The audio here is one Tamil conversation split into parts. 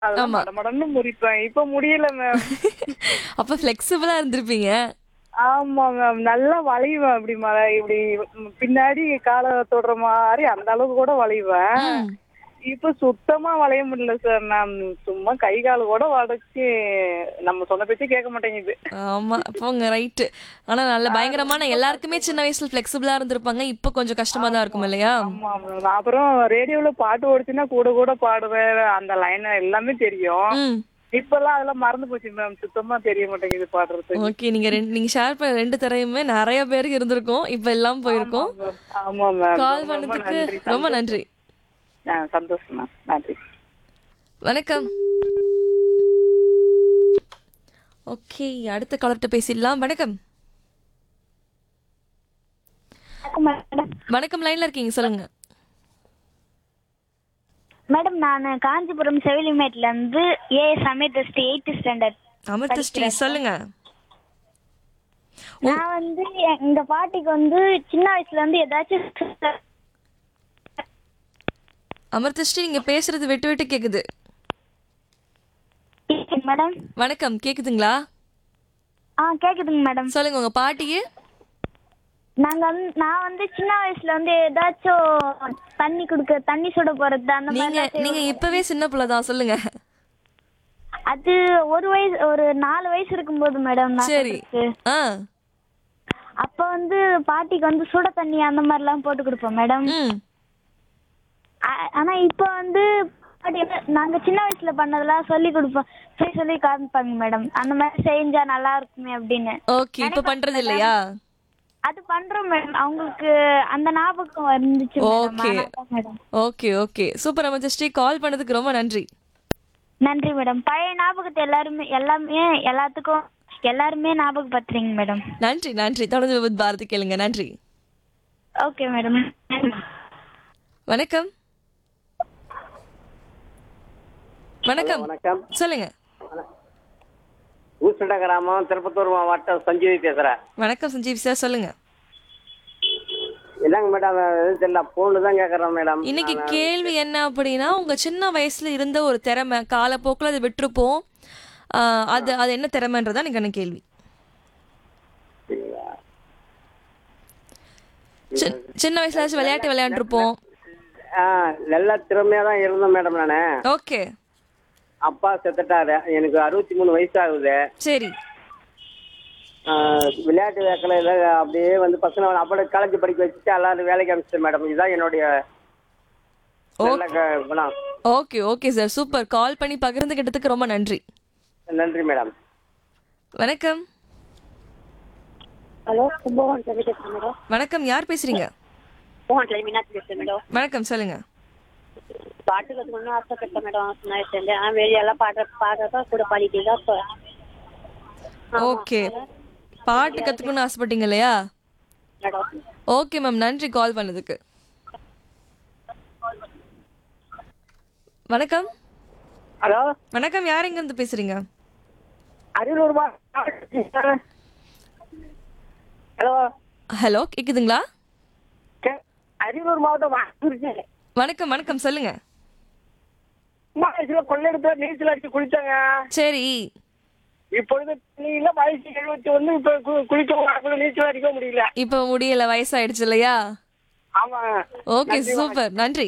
அதெல்லாம் ஆமா. மடமடன்னு முறிப்பேன் இப்ப முடியல மேம் அப்ப ஃபிளெக்சிபிளா இருந்திருப்பீங்க ஆமா மேம் நல்லா வளைவேன் இப்படி ம இப்படி ம், பின்னாடி காலை தொடுற மாதிரி அந்த அளவுக்கு கூட வளைவேன் ம். இப்ப சுத்தமா வளைய முடியல சார் நான் சும்மா கை கால் கூட வளைச்சு நம்ம சொன்ன பேச்சு கேட்க மாட்டேங்குது ஆமா போங்க ரைட்டு ஆனா நல்ல பயங்கரமான எல்லாருக்குமே சின்ன வயசுல ஃபிளெக்சிபிளா இருந்திருப்பாங்க இப்ப கொஞ்சம் கஷ்டமா தான் இருக்கும் இல்லையா ஆமா மேம் அப்புறம் ரேடியோல பாட்டு ஓடுச்சுன்னா கூட கூட பாடுவேன் அந்த லைன் எல்லாமே தெரியும் ம் இப்பெல்லாம் அதெல்லாம் மறந்து போச்சு மேம் சுத்தமா தெரிய மாட்டேங்குது பாடுறது ஓகே நீங்க ரெண்டு நீங்க ஷேர் பண்ண ரெண்டு திரையுமே நிறைய பேருக்கு இருந்திருக்கும் இப்ப எல்லாம் போயிருக்கும் ஆமா மேம் கால் ரொம்ப ரொம்ப பண்ணதுக்கு நன்றி. ரொம்ப நன்றி ஆ, சந்தோஷம் மேம் நன்றி வணக்கம் ஓகே அடுத்த காலர்கிட்ட பேசிடலாம் வணக்கம் மேடம் வணக்கம் லைன்ல இருக்கீங்க சொல்லுங்க மேடம் நான் காஞ்சிபுரம் செவிலிமேட்ல இருந்து ஏ சமயத் எயித்து ஸ்டாண்டர்ட் அமிர்த ஸ்ரீ சொல்லுங்க நான் வந்து எங்க பாட்டிக்கு வந்து சின்ன வயசுல இருந்து ஏதாச்சும் அமிர்த ஸ்ரீ நீங்க பேசுறது விட்டு விட்டு கேக்குது மேடம் வணக்கம் கேக்குதுங்களா ஆ கேக்குதுங்க மேடம் சொல்லுங்க உங்க பாட்டிக்கு நாங்க வந்து நான் வந்து சின்ன வயசுல வந்து ஏதாச்சும் தண்ணி குடுக்க தண்ணி சுட போறது அந்த நீங்க மாதிரி நீங்க இப்பவே சின்ன பிள்ளை தான் சொல்லுங்க அது ஒரு வயசு ஒரு நாலு வயசு இருக்கும்போது மேடம் நான் சரி சொல்றது. ஆ அப்ப வந்து பாட்டிக்கு வந்து சுட தண்ணி அந்த மாதிரிலாம் போட்டு கொடுப்போம் மேடம் ம் ஆ- ஆனா இப்ப வந்து பாட்டி வந்து நாங்க சின்ன வயசுல பண்ணதெல்லாம் சொல்லி கொடுப்போம் சொல்லி சொல்லி காமிப்பாங்க மேடம் அந்த மாதிரி செஞ்சா நல்லா இருக்குமே அப்படின்னு ஓகே இப்ப பண்றது இல்லையா அது பண்றோம் மேடம் அவங்களுக்கு அந்த ஞாபகம் வந்துச்சு Okay. Madam okay okay super Amritha Sri கால் பண்ணதுக்கு ரொம்ப நன்றி நன்றி மேடம் பழைய ஞாபகத்தை எல்லாருமே எல்லாமே எல்லாத்துக்கும் எல்லாருமே ஞாபகப்படுத்துறீங்க மேடம் நன்றி நன்றி தொடர்ந்து வித் பாரதி கேளுங்க நன்றி ஓகே மேடம் வணக்கம் வணக்கம் வணக்கம் சொல்லுங்க ஊசுண்ட கிராமம் திருப்பத்தூர் மாவட்டம் சஞ்சீவி பேசுறேன் வணக்கம் சஞ்சீவ் சார் சொல்லுங்க இல்லைங்க மேடம் எதுவும் தெரியல போன் தான் கேட்குறேன் மேடம் இன்னைக்கு கேள்வி என்ன அப்படின்னா உங்க சின்ன வயசுல இருந்த ஒரு திறமை காலப்போக்கில் அதை விட்டுருப்போம் ஆஹ் அது அது என்ன திறமைன்றதா எனக்கு என்ன கேள்வி சி- சின்ன வயசுல ஏதாச்சும் விளையாட்டு விளையாண்டுருப்போம் ஆ நல்ல திறமையாக தான் இருந்தேன் மேடம் நான் ஓகே அப்பா செத்துட்டாரு எனக்கு அறுபத்தி மூணு வயசு ஆகுது சரி ஆ, விளையாட்டு வேக்கலையில் அப்படியே வந்து பசங்க அப்படியே காலேஜ் படிக்க வச்சுட்டு எல்லாரும் வேலைக்கு அனுப்பிச்சிட்டேன் மேடம் இதுதான் என்னுடைய நல்ல க- குணம் okay okay sir super call பண்ணி பகிர்ந்துக்கிட்டதுக்கு ரொம்ப நன்றி நன்றி மேடம் வணக்கம் ஹலோ கும்பகோணம் சொல்லி பேசுகிறேன் மேடம் வணக்கம் யார் பேசுறீங்க கும்பகோணத்தில் மீனாட்சி பேசுகிறேன் மேடம் வணக்கம் சொல்லுங்க பாட்டு கற்றுக்கணும்னு ஆசைப்பட்டேன் மேடம் சின்ன வயசுலேருந்து ஆனால் வெளியெல்லாம் பாடுற பாடுறப்ப கூட பாடிட்டு தான் இப்போ ஓகே பாட்டு கத்துக்கணும்னு ஆசைப்பட்டீங்க இல்லையா மேடம் ஓகே மேம் நன்றி கால் பண்ணதுக்கு வணக்கம் ஹலோ வணக்கம் யார் எங்க இருந்து பேசுறீங்க அரியலூர் ஹலோ ஹலோ கேக்குதுங்களா அரியலூர் மாவட்டம் வாங்கிருச்சு வணக்கம் வணக்கம் சொல்லுங்க சும்மா வயசுல கொள்ளையெடுத்து நீச்சல் அடிச்சு குளிச்சாங்க சரி இப்பொழுது தண்ணியில வயசு எழுபத்தி ஒண்ணு இப்ப கு- குளிக்க வரக்குள்ள நீச்சல் அடிக்க முடியல இப்போ முடியல வயசாயிடுச்சு இல்லையா ஆமா ஓகே சூப்பர் நன்றி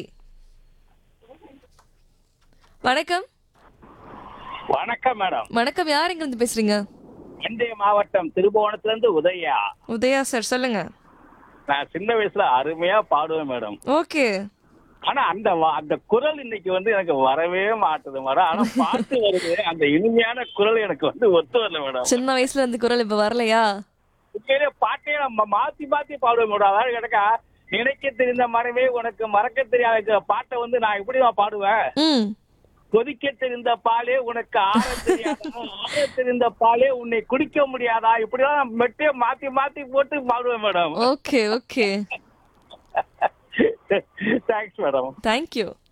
வணக்கம் வணக்கம் மேடம் வணக்கம் யார் எங்க இருந்து பேசுறீங்க இன்றைய மாவட்டம் திருபுவனத்துல இருந்து உதயா உதயா சார் சொல்லுங்க நான் சின்ன வயசுல அருமையா பாடுவேன் மேடம் ஓகே ஆனா அந்த வ- அந்த குரல் இன்னைக்கு வந்து எனக்கு வரவே மாட்டுது மேடம் ஆனா பாட்டு வருது அந்த இனிமையான குரல் எனக்கு வந்து ஒத்து வரல மேடம் சின்ன வயசுல இருந்து குரல் இப்ப வரலையா உண்மையிலே பாட்டையே நம்ம மாத்தி மாத்தி பாடுவேன் மேடம் அதாவது எனக்கா நினைக்க தெரிந்த மரமே உனக்கு மறக்க தெரியாத பாட்டை வந்து நான் எப்படி நான் பாடுவேன் ம் கொதிக்க தெரிந்த பாலே உனக்கு ஆற தெரியாதா ஆற தெரிந்த பாலே உன்னை குடிக்க முடியாதா இப்படிலாம் நான் மெட்டே மாத்தி மாத்தி போட்டு பாடுவேன் madam okay okay thanks madam thank you